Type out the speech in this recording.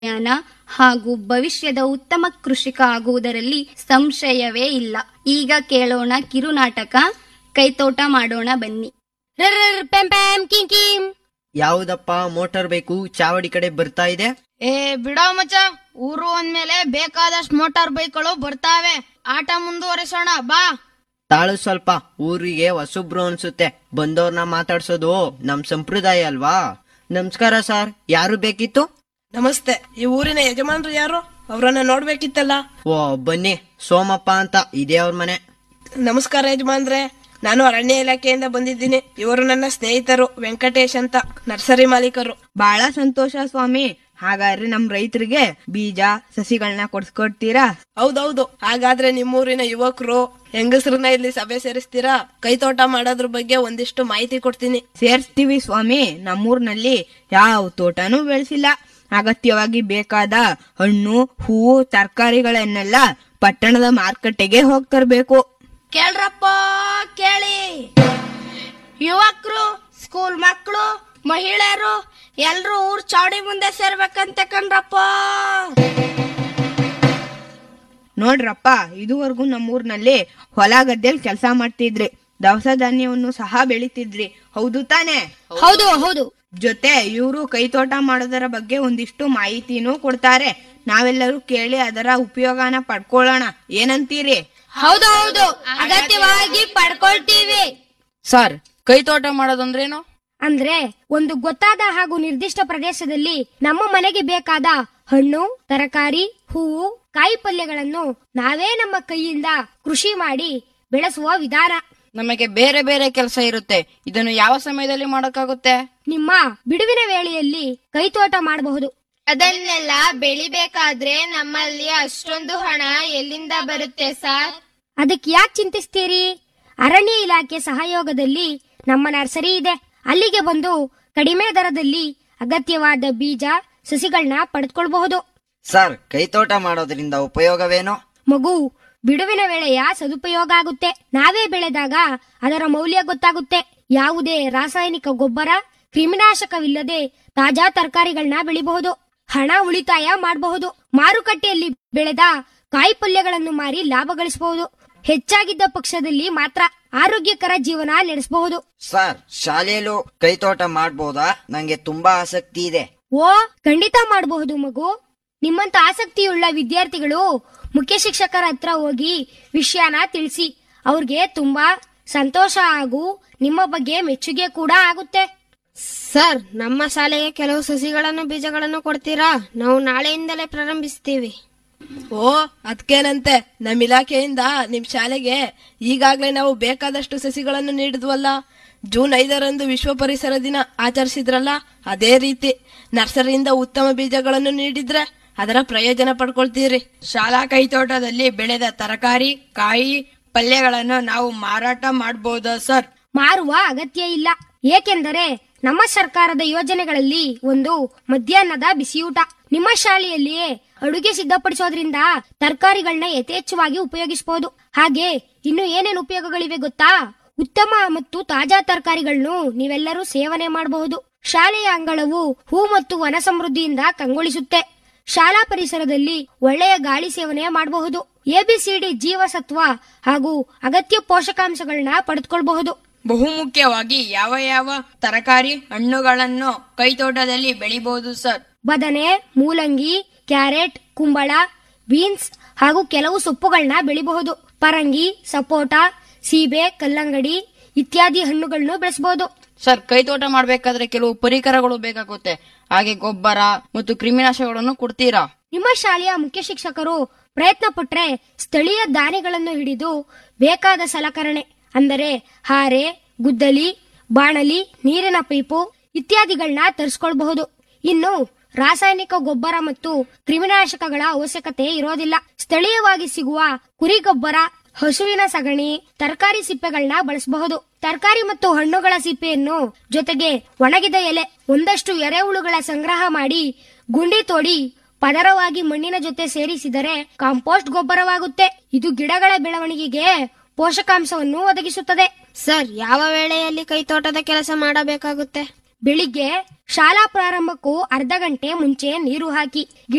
ಜ್ಞಾನ ಹಾಗೂ ಭವಿಷ್ಯದ ಉತ್ತಮ ಕೃಷಿಕ ಆಗುವುದರಲ್ಲಿ ಸಂಶಯವೇ ಇಲ್ಲ ಈಗ ಕೇಳೋಣ ಕಿರುನಾಟಕ ಕೈತೋಟ ಮಾಡೋಣ ಬನ್ನಿ ರರ್ ಪೆಂ ಪೆಂ ಕಿಂ ಕಿಂ ಯಾವುದಪ್ಪ ಮೋಟಾರ್ ಬೇಕು ಚಾವಡಿ ಕಡೆ ಬರ್ತಾ ಇದೆ ಏ ಬಿಡೋ ಮಚ್ಚ ಊರು ಅಂದ್ಮೇಲೆ ಬೇಕಾದಷ್ಟು ಮೋಟಾರ್ ಬೈಕ್ಗಳು ಬರ್ತಾವೆ ಆಟ ಮುಂದುವರಿಸೋಣ ಬಾ ತಾಳು ಸ್ವಲ್ಪ ಊರಿಗೆ ಹೊಸಬ್ರು ಅನ್ಸುತ್ತೆ ಬಂದವ್ರನ್ನ ಮಾತಾಡ್ಸೋದು ನಮ್ ಸಂಪ್ರದಾಯ ಅಲ್ವಾ ನಮಸ್ಕಾರ ಸರ್ ಯಾರು ಬೇಕಿತ್ತು ನಮಸ್ತೆ ಈ ಊರಿನ ಯಜಮಾನ್ರು ಯಾರು ಅವರನ್ನ ನೋಡ್ಬೇಕಿತ್ತಲ್ಲ ಓ ಬನ್ನಿ ಸೋಮಪ್ಪ ಅಂತ ಇದೇ ಅವ್ರ ಮನೆ ನಮಸ್ಕಾರ ಯಜಮಾನ್ರೆ ನಾನು ಅರಣ್ಯ ಇಲಾಖೆಯಿಂದ ಬಂದಿದ್ದೀನಿ ಇವರು ನನ್ನ ಸ್ನೇಹಿತರು ವೆಂಕಟೇಶ್ ಅಂತ ನರ್ಸರಿ ಮಾಲೀಕರು ಬಹಳ ಸಂತೋಷ ಸ್ವಾಮಿ ಹಾಗಾದ್ರೆ ನಮ್ ರೈತರಿಗೆ ಬೀಜ ಸಸಿಗಳನ್ನ ಕೊಡ್ಸ್ಕೊಡ್ತೀರಾ ಹೌದೌದು ಹಾಗಾದ್ರೆ ನಿಮ್ಮೂರಿನ ಯುವಕರು ಹೆಂಗಸರನ್ನ ಇಲ್ಲಿ ಸಭೆ ಸೇರಿಸ್ತೀರಾ ಕೈತೋಟ ಮಾಡೋದ್ರ ಬಗ್ಗೆ ಒಂದಿಷ್ಟು ಮಾಹಿತಿ ಕೊಡ್ತೀನಿ ಸೇರ್ಸ್ತೀವಿ ಸ್ವಾಮಿ ನಮ್ಮೂರ್ನಲ್ಲಿ ಯಾವ ತೋಟನೂ ಬೆಳೆಸಿಲ್ಲ ಅಗತ್ಯವಾಗಿ ಬೇಕಾದ ಹಣ್ಣು ಹೂವು ತರಕಾರಿಗಳನ್ನೆಲ್ಲ ಪಟ್ಟಣದ ಮಾರುಕಟ್ಟೆಗೆ ಹೋಗ್ತರ್ಬೇಕು ಕೇಳ್ರಪ್ಪ ಕೇಳಿ ಯುವಕರು ಸ್ಕೂಲ್ ಮಕ್ಕಳು ಮಹಿಳೆಯರು ಎಲ್ರು ಊರ್ ಚೌಡಿ ಮುಂದೆ ಸೇರ್ಬೇಕಂತೆ ಕಣ್ರಪ್ಪ ನೋಡ್ರಪ್ಪ ಇದುವರೆಗೂ ನಮ್ಮೂರ್ನಲ್ಲಿ ಹೊಲ ಗದ್ದೆಲ್ ಕೆಲಸ ಮಾಡ್ತಿದ್ರಿ ದವಸ ಧಾನ್ಯವನ್ನು ಸಹ ಬೆಳಿತಿದ್ರಿ ಹೌದು ತಾನೇ ಹೌದು ಹೌದು ಜೊತೆ ಇವರು ಕೈತೋಟ ಮಾಡೋದರ ಬಗ್ಗೆ ಒಂದಿಷ್ಟು ಮಾಹಿತಿನೂ ಕೊಡ್ತಾರೆ ನಾವೆಲ್ಲರೂ ಕೇಳಿ ಅದರ ಉಪಯೋಗನ ಪಡ್ಕೊಳ್ಳೋಣ ಏನಂತೀರಿ ಹೌದು ಹೌದು ಅಗತ್ಯವಾಗಿ ಪಡ್ಕೊಳ್ತೀವಿ ಸರ್ ಕೈತೋಟ ಮಾಡೋದಂದ್ರೇನು ಅಂದ್ರೆ ಒಂದು ಗೊತ್ತಾದ ಹಾಗೂ ನಿರ್ದಿಷ್ಟ ಪ್ರದೇಶದಲ್ಲಿ ನಮ್ಮ ಮನೆಗೆ ಬೇಕಾದ ಹಣ್ಣು ತರಕಾರಿ ಹೂವು ಕಾಯಿ ಪಲ್ಯಗಳನ್ನು ನಾವೇ ನಮ್ಮ ಕೈಯಿಂದ ಕೃಷಿ ಮಾಡಿ ಬೆಳೆಸುವ ವಿಧಾನ ನಮಗೆ ಬೇರೆ ಬೇರೆ ಕೆಲಸ ಇರುತ್ತೆ ಇದನ್ನು ಯಾವ ಸಮಯದಲ್ಲಿ ಮಾಡೋಕ್ಕಾಗುತ್ತೆ ನಿಮ್ಮ ಬಿಡುವಿನ ವೇಳೆಯಲ್ಲಿ ಕೈತೋಟ ಮಾಡಬಹುದು ಅದನ್ನೆಲ್ಲ ಬೆಳಿಬೇಕಾದ್ರೆ ನಮ್ಮಲ್ಲಿ ಅಷ್ಟೊಂದು ಹಣ ಎಲ್ಲಿಂದ ಬರುತ್ತೆ ಸರ್ ಅದಕ್ಕೆ ಯಾಕೆ ಚಿಂತಿಸ್ತೀರಿ ಅರಣ್ಯ ಇಲಾಖೆ ಸಹಯೋಗದಲ್ಲಿ ನಮ್ಮ ನರ್ಸರಿ ಇದೆ ಅಲ್ಲಿಗೆ ಬಂದು ಕಡಿಮೆ ದರದಲ್ಲಿ ಅಗತ್ಯವಾದ ಬೀಜ ಸಸಿಗಳನ್ನ ಪಡೆದುಕೊಳ್ಬಹುದು ಸರ್ ಕೈತೋಟ ಮಾಡೋದ್ರಿಂದ ಉಪಯೋಗವೇನು ಮಗು ಬಿಡುವಿನ ವೇಳೆಯ ಸದುಪಯೋಗ ಆಗುತ್ತೆ ನಾವೇ ಬೆಳೆದಾಗ ಅದರ ಮೌಲ್ಯ ಗೊತ್ತಾಗುತ್ತೆ ಯಾವುದೇ ರಾಸಾಯನಿಕ ಗೊಬ್ಬರ ಕ್ರಿಮಿನಾಶಕವಿಲ್ಲದೆ ತಾಜಾ ತರಕಾರಿಗಳನ್ನ ಬೆಳಿಬಹುದು ಹಣ ಉಳಿತಾಯ ಮಾಡಬಹುದು ಮಾರುಕಟ್ಟೆಯಲ್ಲಿ ಬೆಳೆದ ಕಾಯಿ ಪಲ್ಯಗಳನ್ನು ಮಾರಿ ಲಾಭ ಗಳಿಸಬಹುದು ಹೆಚ್ಚಾಗಿದ್ದ ಪಕ್ಷದಲ್ಲಿ ಮಾತ್ರ ಆರೋಗ್ಯಕರ ಜೀವನ ನಡೆಸಬಹುದು ಸರ್ ಶಾಲೆಯಲ್ಲೂ ಕೈತೋಟ ಮಾಡ್ಬೋದಾ ನಂಗೆ ತುಂಬಾ ಆಸಕ್ತಿ ಇದೆ ಓ ಖಂಡಿತ ಮಾಡಬಹುದು ಮಗು ನಿಮ್ಮಂತ ಆಸಕ್ತಿಯುಳ್ಳ ವಿದ್ಯಾರ್ಥಿಗಳು ಮುಖ್ಯ ಶಿಕ್ಷಕರ ಹತ್ರ ಹೋಗಿ ವಿಷಯನ ತಿಳಿಸಿ ಅವ್ರಿಗೆ ತುಂಬಾ ಸಂತೋಷ ಹಾಗೂ ನಿಮ್ಮ ಬಗ್ಗೆ ಮೆಚ್ಚುಗೆ ಕೂಡ ಆಗುತ್ತೆ ಸರ್ ನಮ್ಮ ಶಾಲೆಗೆ ಕೆಲವು ಸಸಿಗಳನ್ನು ಬೀಜಗಳನ್ನು ಕೊಡ್ತೀರಾ ನಾವು ನಾಳೆಯಿಂದಲೇ ಪ್ರಾರಂಭಿಸ್ತೀವಿ ಓ ಅದ್ಕೇನಂತೆ ನಮ್ ಇಲಾಖೆಯಿಂದ ನಿಮ್ ಶಾಲೆಗೆ ಈಗಾಗ್ಲೇ ನಾವು ಬೇಕಾದಷ್ಟು ಸಸಿಗಳನ್ನು ನೀಡಿದ್ವಲ್ಲ ಜೂನ್ ಐದರಂದು ವಿಶ್ವ ಪರಿಸರ ದಿನ ಆಚರಿಸಿದ್ರಲ್ಲ ಅದೇ ರೀತಿ ನರ್ಸರಿಯಿಂದ ಉತ್ತಮ ಬೀಜಗಳನ್ನು ನೀಡಿದ್ರೆ ಅದರ ಪ್ರಯೋಜನ ಪಡ್ಕೊಳ್ತೀರಿ ಶಾಲಾ ಕೈತೋಟದಲ್ಲಿ ಬೆಳೆದ ತರಕಾರಿ ಕಾಯಿ ಪಲ್ಯಗಳನ್ನು ನಾವು ಮಾರಾಟ ಮಾಡಬಹುದಾ ಸರ್ ಮಾರುವ ಅಗತ್ಯ ಇಲ್ಲ ಏಕೆಂದರೆ ನಮ್ಮ ಸರ್ಕಾರದ ಯೋಜನೆಗಳಲ್ಲಿ ಒಂದು ಮಧ್ಯಾಹ್ನದ ಬಿಸಿಯೂಟ ನಿಮ್ಮ ಶಾಲೆಯಲ್ಲಿಯೇ ಅಡುಗೆ ಸಿದ್ಧಪಡಿಸೋದ್ರಿಂದ ತರಕಾರಿಗಳನ್ನ ಯಥೇಚ್ಛವಾಗಿ ಉಪಯೋಗಿಸಬಹುದು ಹಾಗೆ ಇನ್ನು ಏನೇನು ಉಪಯೋಗಗಳಿವೆ ಗೊತ್ತಾ ಉತ್ತಮ ಮತ್ತು ತಾಜಾ ತರಕಾರಿಗಳನ್ನು ನೀವೆಲ್ಲರೂ ಸೇವನೆ ಮಾಡಬಹುದು ಶಾಲೆಯ ಅಂಗಳವು ಹೂ ಮತ್ತು ವನ ಸಮೃದ್ಧಿಯಿಂದ ಕಂಗೊಳಿಸುತ್ತೆ ಶಾಲಾ ಪರಿಸರದಲ್ಲಿ ಒಳ್ಳೆಯ ಗಾಳಿ ಸೇವನೆ ಮಾಡಬಹುದು ಎಬಿಸಿಡಿ ಜೀವಸತ್ವ ಹಾಗೂ ಅಗತ್ಯ ಪೋಷಕಾಂಶಗಳನ್ನ ಪಡೆದುಕೊಳ್ಳಬಹುದು ಬಹುಮುಖ್ಯವಾಗಿ ಯಾವ ಯಾವ ತರಕಾರಿ ಹಣ್ಣುಗಳನ್ನು ಕೈತೋಟದಲ್ಲಿ ಬೆಳಿಬಹುದು ಸರ್ ಬದನೆ ಮೂಲಂಗಿ ಕ್ಯಾರೆಟ್ ಕುಂಬಳ ಬೀನ್ಸ್ ಹಾಗೂ ಕೆಲವು ಸೊಪ್ಪುಗಳನ್ನ ಬೆಳಿಬಹುದು ಪರಂಗಿ ಸಪೋಟ ಸೀಬೆ ಕಲ್ಲಂಗಡಿ ಇತ್ಯಾದಿ ಹಣ್ಣುಗಳನ್ನು ಬೆಳೆಸಬಹುದು ಸರ್ ಕೈತೋಟ ಮಾಡ್ಬೇಕಾದ್ರೆ ಕೆಲವು ಪರಿಕರಗಳು ಬೇಕಾಗುತ್ತೆ ಹಾಗೆ ಗೊಬ್ಬರ ಮತ್ತು ಕ್ರಿಮಿನಾಶಕಗಳನ್ನು ಕೊಡ್ತೀರಾ ನಿಮ್ಮ ಶಾಲೆಯ ಮುಖ್ಯ ಶಿಕ್ಷಕರು ಪ್ರಯತ್ನ ಪಟ್ರೆ ಸ್ಥಳೀಯ ದಾನಿಗಳನ್ನು ಹಿಡಿದು ಬೇಕಾದ ಸಲಕರಣೆ ಅಂದರೆ ಹಾರೆ ಗುದ್ದಲಿ ಬಾಣಲಿ ನೀರಿನ ಪೈಪು ಇತ್ಯಾದಿಗಳನ್ನ ತರಿಸ್ಕೊಳ್ಬಹುದು ಇನ್ನು ರಾಸಾಯನಿಕ ಗೊಬ್ಬರ ಮತ್ತು ಕ್ರಿಮಿನಾಶಕಗಳ ಅವಶ್ಯಕತೆ ಇರೋದಿಲ್ಲ ಸ್ಥಳೀಯವಾಗಿ ಸಿಗುವ ಕುರಿ ಗೊಬ್ಬರ ಹಸುವಿನ ಸಗಣಿ ತರಕಾರಿ ಸಿಪ್ಪೆಗಳನ್ನ ಬಳಸಬಹುದು ತರಕಾರಿ ಮತ್ತು ಹಣ್ಣುಗಳ ಸಿಪ್ಪೆಯನ್ನು ಜೊತೆಗೆ ಒಣಗಿದ ಎಲೆ ಒಂದಷ್ಟು ಎರೆಹುಳುಗಳ ಸಂಗ್ರಹ ಮಾಡಿ ಗುಂಡಿ ತೋಡಿ ಪದರವಾಗಿ ಮಣ್ಣಿನ ಜೊತೆ ಸೇರಿಸಿದರೆ ಕಾಂಪೋಸ್ಟ್ ಗೊಬ್ಬರವಾಗುತ್ತೆ ಇದು ಗಿಡಗಳ ಬೆಳವಣಿಗೆಗೆ ಪೋಷಕಾಂಶವನ್ನು ಒದಗಿಸುತ್ತದೆ ಸರ್ ಯಾವ ವೇಳೆಯಲ್ಲಿ ಕೈತೋಟದ ಕೆಲಸ ಮಾಡಬೇಕಾಗುತ್ತೆ ಬೆಳಿಗ್ಗೆ ಶಾಲಾ ಪ್ರಾರಂಭಕ್ಕೂ ಅರ್ಧ ಗಂಟೆ ಮುಂಚೆ ನೀರು ಹಾಕಿ